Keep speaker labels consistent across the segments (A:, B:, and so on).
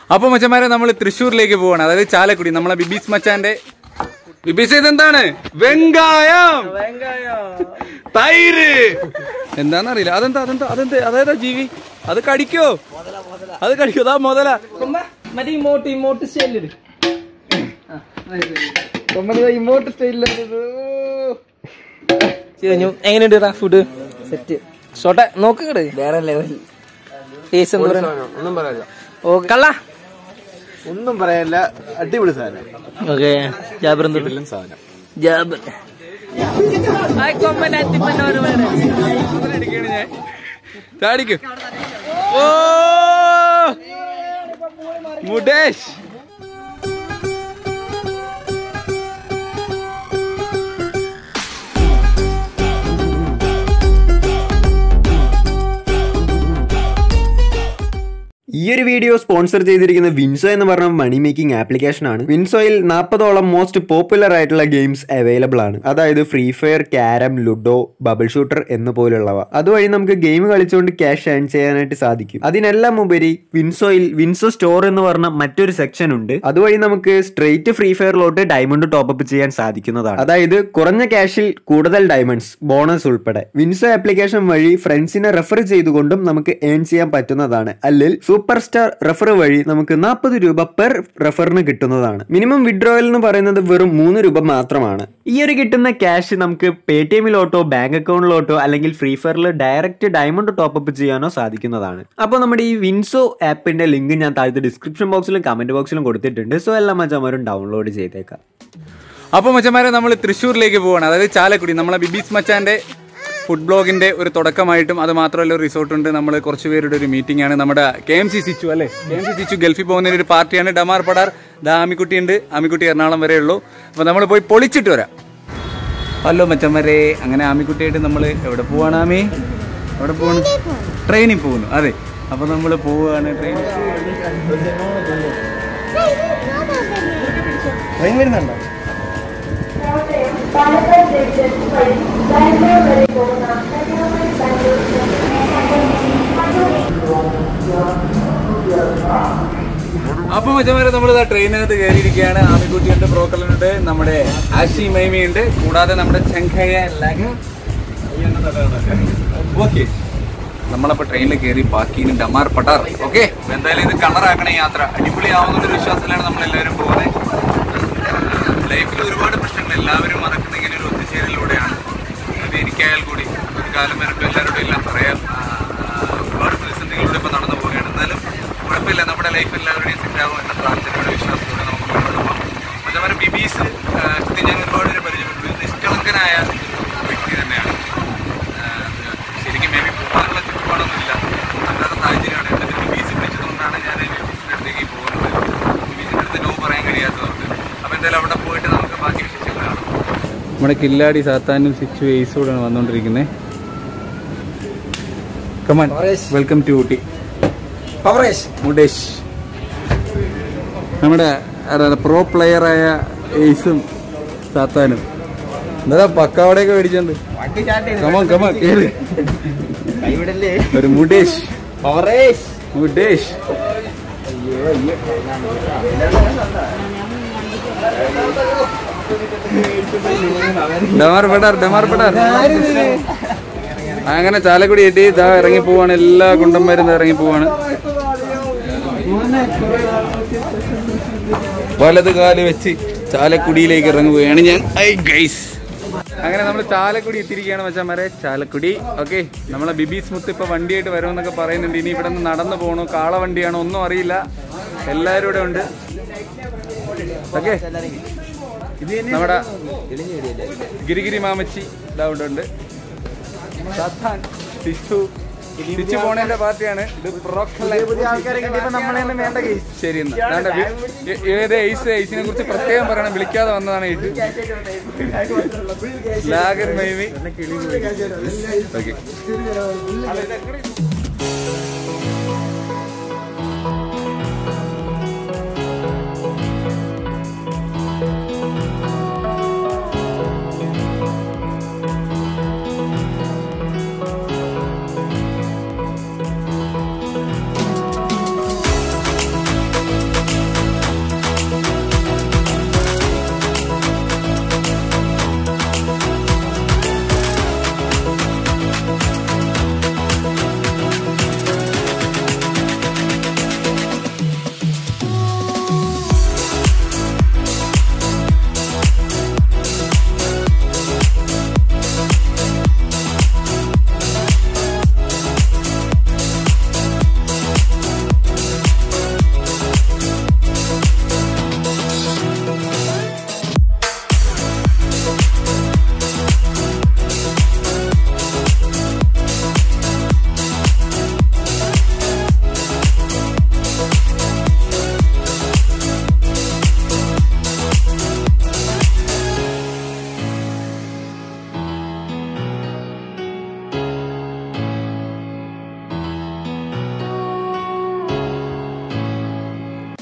A: അപ്പൊ മച്ചന്മാരെ നമ്മൾ തൃശ്ശൂരിലേക്ക് പോവാണ് അതായത് ചാലക്കുടി നമ്മളെ ബിബീസ് മച്ചാന്റെ ബിബീസ് ഇതെന്താണ് വെങ്കായം തൈര് എന്താന്നറിയില്ല അതെന്താ അതെന്താ അതെന്താ അതേതാ ജീവി അത് കടിക്കോ അത് കടിക്കോ അതാ മുതല
B: മറ്റേ ഇമോട്ട് ഇമോട്ട് സ്റ്റൈലിൽ
A: ഇമോട്ട് സ്റ്റൈലിൽ
B: എങ്ങനെയുണ്ട് ഫുഡ് സെറ്റ് ഷോട്ടെ നോക്കങ്ങട് വേറെ ലെവൽ ടേസ്റ്റ് എന്താ പറയുക
C: ഒന്നും പറയാനില്ല
B: ഓ കള്ള
C: ഒന്നും പറയാനില്ല അടിപൊളി സാധനം
B: ഓക്കെ ജാബർ എന്തുണ്ട്
C: സാധനം
B: ജാബർ
A: ചാടിക്കോ ഓ മുടേഷ്
C: ഈ ഒരു വീഡിയോ സ്പോൺസർ ചെയ്തിരിക്കുന്ന വിൻസോ എന്ന് പറഞ്ഞ മണി മേക്കിംഗ് ആപ്ലിക്കേഷൻ ആണ് വിൻസോയിൽ നാൽപ്പതോളം മോസ്റ്റ് പോപ്പുലർ ആയിട്ടുള്ള ഗെയിംസ് അവൈലബിൾ ആണ് അതായത് free fire carrom ludo bubble shooter എന്ന് പോലുള്ളവ അതുവഴി നമുക്ക് ഗെയിം കളിച്ചുകൊണ്ട് ക്യാഷ് ഏൺ ചെയ്യാനായിട്ട് സാധിക്കും അതിനെല്ലാം ഉപരി വിൻസോയിൽ വിൻസോ സ്റ്റോർ എന്ന് പറഞ്ഞ മറ്റൊരു സെക്ഷൻ ഉണ്ട് അതുവഴി നമുക്ക് സ്ട്രെയിറ്റ് ഫ്രീ ഫയറിലോട്ട് ഡയമണ്ട് ടോപ്പ് ചെയ്യാൻ സാധിക്കുന്നതാണ് അതായത് കുറഞ്ഞ ക്യാഷിൽ കൂടുതൽ ഡയമണ്ട്സ് ബോണസ് ഉൾപ്പെടെ വിൻസോ ആപ്ലിക്കേഷൻ വഴി ഫ്രണ്ട്സിനെ റെഫർ ചെയ്തുകൊണ്ടും നമുക്ക് ഏൺ ചെയ്യാൻ പറ്റുന്നതാണ് അല്ലെങ്കിൽ സൂപ്പർ സ്റ്റാർ റെഫർ വഴി നമുക്ക് നാൽപ്പത് രൂപ പെർ റെഫറിന് കിട്ടുന്നതാണ് മിനിമം വിഡ്രോയൽ എന്ന് പറയുന്നത് വെറും മൂന്ന് രൂപ മാത്രമാണ് ഈ ഒരു കിട്ടുന്ന ക്യാഷ് നമുക്ക് പേ ടി എമ്മിലോട്ടോ ബാങ്ക് അക്കൗണ്ടിലോട്ടോ അല്ലെങ്കിൽ ഫ്രീ ഫയറിൽ ഡയറക്റ്റ് ഡയമണ്ട് ടോപ്പ് അപ്പ് ചെയ്യാനോ സാധിക്കുന്നതാണ് അപ്പോൾ നമ്മുടെ ഈ വിൻസോ ആപ്പിന്റെ ലിങ്ക് ഞാൻ താഴത്തെ ഡിസ്ക്രിപ്ഷൻ ബോക്സിലും കമന്റ് ബോക്സിലും കൊടുത്തിട്ടുണ്ട് സോ എല്ലാ മച്ചമാരും ഡൗൺലോഡ് ചെയ്തേക്കാം
A: അപ്പൊ മച്ചന്മാരെ നമ്മൾ തൃശ്ശൂരിലേക്ക് പോവാണ് അതായത് ചാലക്കുടി നമ്മളെ ബിബീസ് മച്ചാന്റെ ഫുഡ് ബ്ലോഗിന്റെ ഒരു തുടക്കമായിട്ടും അത് മാത്രമല്ല ഒരു റിസോർട്ട് ഉണ്ട് നമ്മൾ കുറച്ച് പേരുടെ ഒരു മീറ്റിംഗ് ആണ് നമ്മുടെ കെ എം സി സിച്ചു അല്ലേ കെ എം സി സിച്ചു ഗൾഫിൽ പോകുന്നതിന് ഒരു പാർട്ടിയാണ് ഡമാർ പടാർ ദാ ആമിക്കുട്ടി ഉണ്ട് ആമിക്കുട്ടി എറണാകുളം വരെ ഉള്ളൂ അപ്പൊ നമ്മൾ പോയി പൊളിച്ചിട്ട് വരാം ഹലോ മച്ചന്മാരെ അങ്ങനെ ആമിക്കുട്ടിയായിട്ട് നമ്മൾ എവിടെ പോവാണ് ആമി എവിടെ പോവാണ് ട്രെയിനിൽ പോകുന്നു അതെ അപ്പൊ നമ്മൾ പോവുകയാണ് ട്രെയിൻ
C: ട്രെയിൻ വരുന്നുണ്ടോ
A: അപ്പൊ മച്ചന്മാരെ നമ്മൾ ട്രെയിനകത്ത് കയറിയിരിക്കുകയാണ് ആമിക്കുട്ടിയുണ്ട് ബ്രോക്കലുണ്ട് നമ്മുടെ ആഷി മൈമിയുണ്ട് കൂടാതെ നമ്മുടെ ചെങ്കയ ഓക്കെ നമ്മളപ്പോ ട്രെയിനിൽ കയറി ബാക്കി ഡമാർ പട്ടാർ ഓക്കെ എന്തായാലും ഇത് കളറാക്കണ യാത്ര അടിപൊളിയാവുന്നൊരു വിശ്വാസത്തിലാണ് നമ്മൾ എല്ലാവരും പോകുന്നത് ലൈഫിൽ ഒരുപാട് പ്രശ്നങ്ങൾ എല്ലാവരും മറക്കുന്ന ഇങ്ങനെ ഒരു ഒത്തുചേരലിലൂടെയാണ് അത് എനിക്കായാൽ കൂടി ഒരു കാലം വരുമ്പോൾ എല്ലാവരോടും എല്ലാം പറയാം ആ, ഒരുപാട് പ്രതിസന്ധികളിലൂടെ ഇപ്പൊ നടന്നു പോവുകയാണ് എന്നാലും കുഴപ്പമില്ല നമ്മുടെ ലൈഫ് എല്ലാവരുടെയും സെറ്റാകും എന്ന പ്രാർത്ഥനയുടെ വിശ്വാസത്തോടെ നമുക്ക് മുന്നോട്ട് പോകാം അതേപോലെ ബിബീസ് ഇത് ഞാൻ ഒരുപാട് പേരെ പരിചയപ്പെട്ടു ഇത് നിഷ്കളങ്കനായ ഒരു വ്യക്തി തന്നെയാണ് ആ, ശരിക്കും മേ ബി പോകാനുള്ള ചുറ്റുപാടൊന്നുമില്ല അല്ലാത്ത സാഹചര്യമാണ് എന്നിട്ട് ബിബീസ് വിളിച്ചതുകൊണ്ടാണ് ഞാൻ ബിബീസിന്റെ അടുത്തേക്ക് പോകുന്നത് ബിബീസിന്റെ അടുത്ത് നോ പറയാൻ കഴിയാത്തതുകൊണ്ട് അപ്പൊ എന്തായാലും അവിടെ പോയിട്ട് നമുക്ക് ബാക്കി വിശേഷങ്ങൾ കാണാം നമ്മുടെ കില്ലാടി സാത്താനും സിച്ചു എയ്സോടാണ് വന്നുകൊണ്ടിരിക്കുന്നത് കമാൻ വെൽക്കം ടു ഊട്ടി മുടേഷ് നമ്മുടെ പ്രോ പ്ലെയറായ എയ്സും സാത്താനും എന്താ പക്കാവടെയൊക്കെ മേടിച്ചോണ്ട് കമാൻ കമാൻ കേറ് ഒരു മുടേഷ് മുടേഷ് ഡമാർ പെടാർ ഡമാർ പെടാർ അങ്ങനെ ചാലക്കുടി എത്തി ഇതാ ഇറങ്ങി പോവാണ് എല്ലാ കുണ്ടന്മാരും ദാ ഇറങ്ങി പോവാണ് വലത് കാല് വെച്ച് ചാലക്കുടിയിലേക്ക് ഇറങ്ങുകയാണ് ഞാൻ ഐ ഗൈസ് അങ്ങനെ നമ്മൾ ചാലക്കുടി എത്തിയിരിക്കുകയാണ് മച്ചാമാരെ ചാലക്കുടി ഓക്കെ നമ്മളെ ബിബി സ്മുത്ത് ഇപ്പൊ വണ്ടിയായിട്ട് വരുമെന്നൊക്കെ പറയുന്നുണ്ട് ഇനി ഇവിടെ നിന്ന് നടന്നു പോകണോ കാള വണ്ടിയാണോ ഒന്നും അറിയില്ല എല്ലാവരും ഇവിടെ ഉണ്ട് ഓക്കെ നമ്മുടെ ഗിരിഗിരി മാമച്ചി ഇതാ ഇവിടെ ഉണ്ട് സത്താൻ ടിച്ചു ടിച്ചു പോണേന്റെ പാർട്ടിയാണ് ഇത് ബ്രോക്കലൈൻ. ശരി എന്നാ ദാണ്ട വി- ഏ- ഏത് ഐസ് ഐസിനെ കുറിച്ച് പ്രത്യേകം പറയണം വിളിക്കാതെ വന്നതാണ് ഐസ് ലാഗൻ മൈമി ഓക്കെ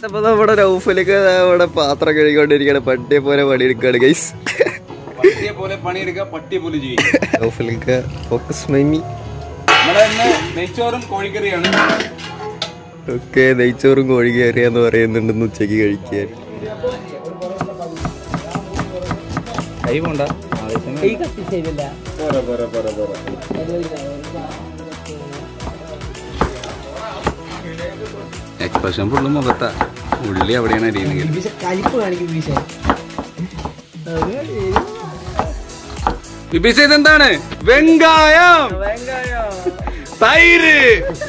C: അപ്പൊ നമ്മുടെ നൗഫലൊക്കെ അവിടെ പാത്രം കഴുകിക്കൊണ്ടിരിക്കുകയാണ് പട്ടിയെ പോലെ പണിയെടുക്കുകയാണ് ഗൈസ്
A: പട്ടിയെ പോലെ പണിയെടുക്കുക പട്ടിയെ പോലെ ചെയ്യും
C: നൗഫലൊക്കെ ഫോക്കസ് മൈമി
A: നമ്മളെ ഇന്ന് നെയ്ച്ചോറും കോഴിക്കറിയാണ്
C: ഒക്കെ നെയ്ച്ചോറും കോഴി കയറിയാന്ന് പറയുന്നുണ്ടെന്ന് ഉച്ചയ്ക്ക് കഴിക്കാൻ
A: കൈ പോണ്ട എക്സ്പ്രഷൻ ഫുള്ള് മുഖത്താ ഉള്ളി അവിടെയാണ് അരിയുന്നെങ്കിൽ
B: കലിപ്പ് കാണിക്കും വീശ
A: വിബിസ ഇതെന്താണ് വെങ്കായം തൈര്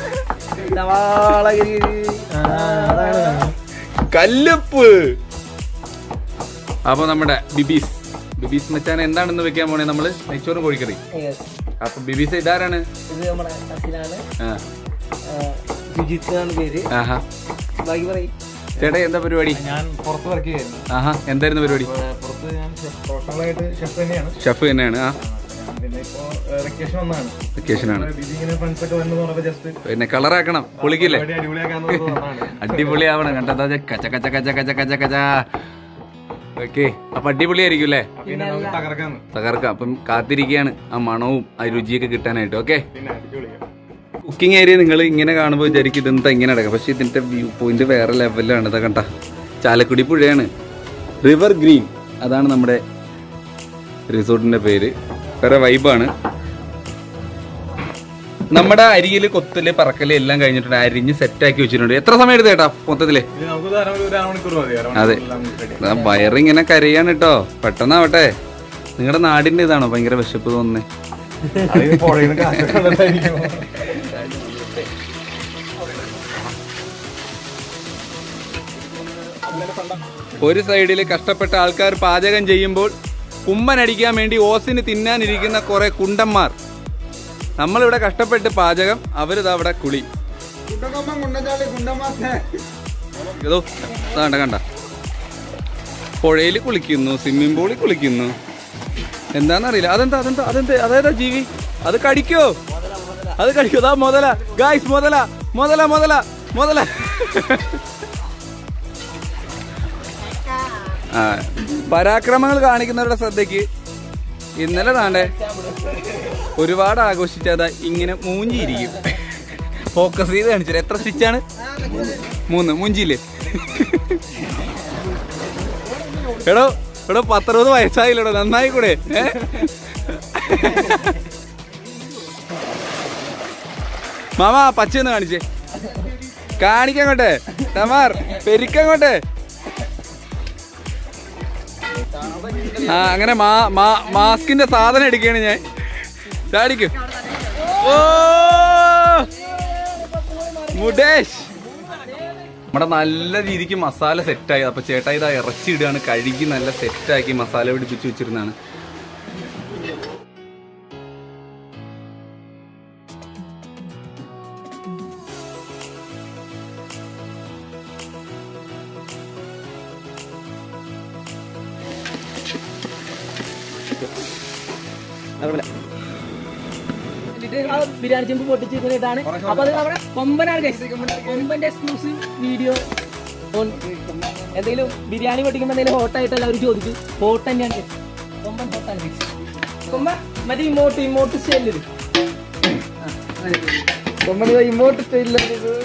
A: കല്ലുപ്പ് അപ്പൊ നമ്മുടെ ബിബീസ് ബിബീസ് മച്ചാൻ എന്താണെന്ന് വെക്കാൻ പോണേ നമ്മള് നെയ്ച്ചോറും കോഴിക്കറി അപ്പൊ ബിബീസ് ഇതാരാണ്
B: ഇത് നമ്മുടെ കസിനാണ്
A: ആ.
B: സുജിത്ത് എന്നാണ് പേര്
A: ആഹാ
B: ബാക്കി പറയും
A: ചേട്ടാ എന്താ പരിപാടി
D: ഞാൻ പുറത്ത് വർക്ക് ചെയ്യായിരുന്നു
A: ആഹാ എന്തായിരുന്നു പരിപാടി
D: പുറത്ത് ഞാൻ പ്രൊഫഷണലായിട്ട് ഷെഫ് തന്നെയാണ്
A: ഷെഫ് തന്നെയാണ് ആ
D: ഞാൻ പിന്നെ ഇപ്പോ വെക്കേഷൻ വന്നതാണ്
A: വെക്കേഷൻ ആണ്
D: ബിജി ഇങ്ങനെ ഫ്രണ്ട്സ് ഒക്കെ വന്നു പറഞ്ഞപ്പോ ജസ്റ്റ്
A: പിന്നെ കളറാക്കണം പൊളിക്കില്ലേ
D: പരിപാടി അടിപൊളിയാക്കാന്ന് പറഞ്ഞ് വന്നതാണ്
A: അടിപൊളിയാവണം കണ്ടാ കച്ച കച്ച കച്ച കച്ച കച്ച കച്ച ഓക്കെ അപ്പൊ അടിപൊളിയായിരിക്കും അല്ലേ
D: പിന്നെ നമുക്ക് തകർക്കാന്ന്
A: തകർക്കാം അപ്പം കാത്തിരിക്കുകയാണ് ആ മണവും ആ രുചിയൊക്കെ കിട്ടാനായിട്ട് ഓക്കെ
D: പിന്നെ അടിപൊളിയാക്കാം
A: കുക്കിംഗ് ഏരിയ നിങ്ങൾ ഇങ്ങനെ കാണുമ്പോൾ വിചാരിക്കും ഇതെന്താ ഇങ്ങനെ അടക്കാം പക്ഷെ ഇതിന്റെ വ്യൂ പോയിന്റ് വേറെ ലെവലിലാണ് ഇതാ കണ്ട ചാലക്കുടി പുഴയാണ് റിവർ ഗ്രീൻ അതാണ് നമ്മുടെ റിസോർട്ടിന്റെ പേര് വേറെ വൈബാണ് നമ്മുടെ അരിയിൽ കൊത്തല് പറക്കല് എല്ലാം കഴിഞ്ഞിട്ടുണ്ട് അരിഞ്ഞ് സെറ്റാക്കി വെച്ചിട്ടുണ്ട് എത്ര സമയം എടുത്ത് ചേട്ടാ മൊത്തത്തില്
D: ഇത് നമുക്ക് ഒരു അര- ഒരു അരമണിക്കൂർ മതി
A: അതെ.
D: അരമണിക്കൂർ എല്ലാം ready.
A: ആ വയറിങ്ങനെ കരയാണ് കേട്ടോ പെട്ടെന്നാവട്ടെ നിങ്ങളുടെ നാടിന്റെ ഇതാണോ ഭയങ്കര വിശപ്പ് തോന്നുന്നേ
D: അത് ഈ പുഴയിൽ നിന്ന് കാറ്റൊക്കെ വന്നിട്ടായിരിക്കും.
A: ഒരു സൈഡിൽ കഷ്ടപ്പെട്ട ആൾക്കാർ പാചകം ചെയ്യുമ്പോൾ കുമ്മനടിക്കാൻ വേണ്ടി ഓസിന് തിന്നാനിരിക്കുന്ന കുറെ കുണ്ടന്മാർ നമ്മളിവിടെ കഷ്ടപ്പെട്ട് പാചകം അവരിതാ അവിടെ കുളി ഏതോ കണ്ട കണ്ട പുഴയിൽ കുളിക്കുന്നു സ്വിമ്മിംഗ് പൂളിൽ കുളിക്കുന്നു എന്താന്നറിയില്ല അതെന്താ അതെന്താ അതെന്താ അതേതാ ജീവി അത് കടിക്കോ അത് കടിക്കോ അതാ മുതല ഗായ്സ് മുതല മുതല മുതല മുതല ആ പരാക്രമങ്ങൾ കാണിക്കുന്നവരുടെ ശ്രദ്ധയ്ക്ക് ഇന്നലെ താണ്ടേ ഒരുപാട് ആഘോഷിച്ചതാ ഇങ്ങനെ മൂഞ്ചിയിരിക്കും ഫോക്കസ് ചെയ്ത് കാണിച്ചത് എത്ര സ്റ്റിച്ചാണ് മൂന്ന് മൂഞ്ചിയില്ലേ എടോ എടോ പത്തറുപത് വയസ്സായില്ലടോ നന്നായി കൂടെ ഏ? മാമ പച്ചയൊന്ന് കാണിച്ചേ കാണിക്കങ്ങോട്ടെ തമാർ പെരിക്കങ്ങോട്ടെ ആ അങ്ങനെ മാ മാ മാസ്കിന്റെ സാധനം എടുക്കുകയാണ് ഞാൻ ചാടിക്ക് ഓ മുടേഷ് നമ്മുടെ നല്ല രീതിക്ക് മസാല സെറ്റായി അപ്പൊ ചേട്ടാ ഇതാ ഇറച്ചി ഇടുകയാണ് കഴുകി നല്ല സെറ്റാക്കി മസാല പിടിപ്പിച്ച് വെച്ചിരുന്നാണ്
B: എന്നിട്ട് ആ ബിരിയാണി ചെമ്പ് പൊട്ടിച്ച് ഇങ്ങനെ ഇട്ടാണ് അപ്പൊ അത് നമ്മുടെ കൊമ്പനാണ് guys. കൊമ്പന്റെ എക്സ്ക്ലൂസീവ് വീഡിയോ ഓൺ എന്തെങ്കിലും ബിരിയാണി പൊട്ടിക്കുമ്പോ എന്തെങ്കിലും ഹോട്ടായിട്ട് എല്ലാവരും ചോദിച്ചു ഹോട്ട് തന്നെയാണ് guys. കൊമ്പൻ ഹോട്ടാണ് guys. കൊമ്പ മറ്റേ ഇമോട്ട് ഇമോട്ട് സ്റ്റൈലിൽ കൊമ്പൻ ഇമോട്ട് സ്റ്റൈലിൽ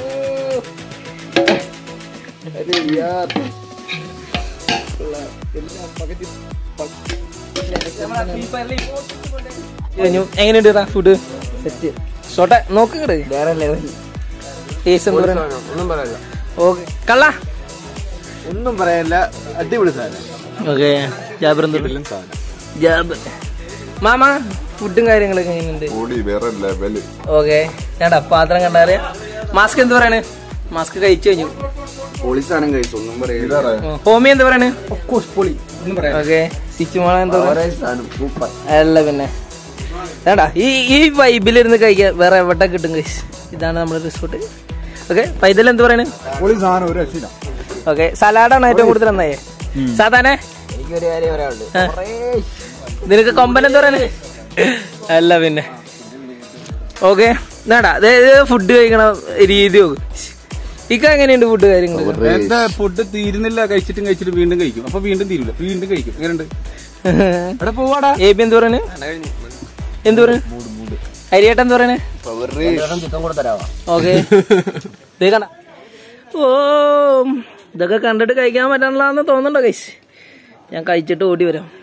B: എങ്ങനെയുണ്ട് ഫുഡ് സെറ്റ് ഷോട്ടെ നോക്കങ്ങട് വേറെ ലെവൽ ടേസ്റ്റ് എന്താ പറയുക
C: ഒന്നും പറയാനില്ല
B: ഓക്കെ കള്ള
C: ഒന്നും പറയാനില്ല അടിപൊളി സാധനം
B: ഓക്കെ ജാബർ എന്താ ജാബർ മാമ ഫുഡും കാര്യങ്ങളൊക്കെ എങ്ങനെയുണ്ട്
E: കൂടി വേറെ ലെവല്
B: ഓക്കെ ഞാടാ പാത്രം കണ്ടറിയാ മാസ്ക് എന്ത് പറയണ് മാസ്ക് കഴിച്ചു കഴിഞ്ഞു
C: പൊളി സാധനം കഴിച്ചു ഒന്നും പറയില്ല
B: ഹോമി എന്താ പറയണ് പൊളി ഓക്കെ സിച്ചുമോള എന്താ പറയുക
C: സാധനം സൂപ്പർ
B: അല്ല പിന്നെ വേണ്ട ഈ ഈ വൈബിലിരുന്ന് കഴിക്കാൻ വേറെ എവിടെ കിട്ടും കഴിച്ച് ഇതാണ് നമ്മുടെ റിസോർട്ട് ഓക്കെ പൈതൽ എന്ത് പറയണ്
E: പൊളി സാധനം ഒരു രക്ഷയില്ല
B: ഓക്കെ സലാഡാണ് ഏറ്റവും കൂടുതൽ നന്നായേ സാധാരണ
C: എനിക്കൊരു കാര്യം പറയാനുണ്ട്
B: നിനക്ക് കൊമ്പൻ എന്താ പറയണേ അല്ല പിന്നെ ഓക്കെ വേണ്ട അതായത് ഫുഡ് കഴിക്കണ രീതി നോക്ക് ഇക്ക എങ്ങനെയുണ്ട് ഫുഡ് കാര്യങ്ങൾ
F: എന്താ ഫുഡ് തീരുന്നില്ല കഴിച്ചിട്ടും കഴിച്ചിട്ട് വീണ്ടും കഴിക്കും അപ്പൊ വീണ്ടും തീരില്ല വീണ്ടും കഴിക്കും എങ്ങനെയുണ്ട് എവിടെ പോവാടാ
B: എ ബി എന്ത് പറയണേ എന്ത് പറയണേ ഹരിയേട്ടൻ എന്ത് പറയണേ ഓക്കെ കണ്ട ഓ ഇതൊക്കെ കണ്ടിട്ട് കഴിക്കാൻ പറ്റണില്ലാന്ന് തോന്നുന്നുണ്ടോ കൈസ് ഞാൻ കഴിച്ചിട്ട് ഓടി വരാം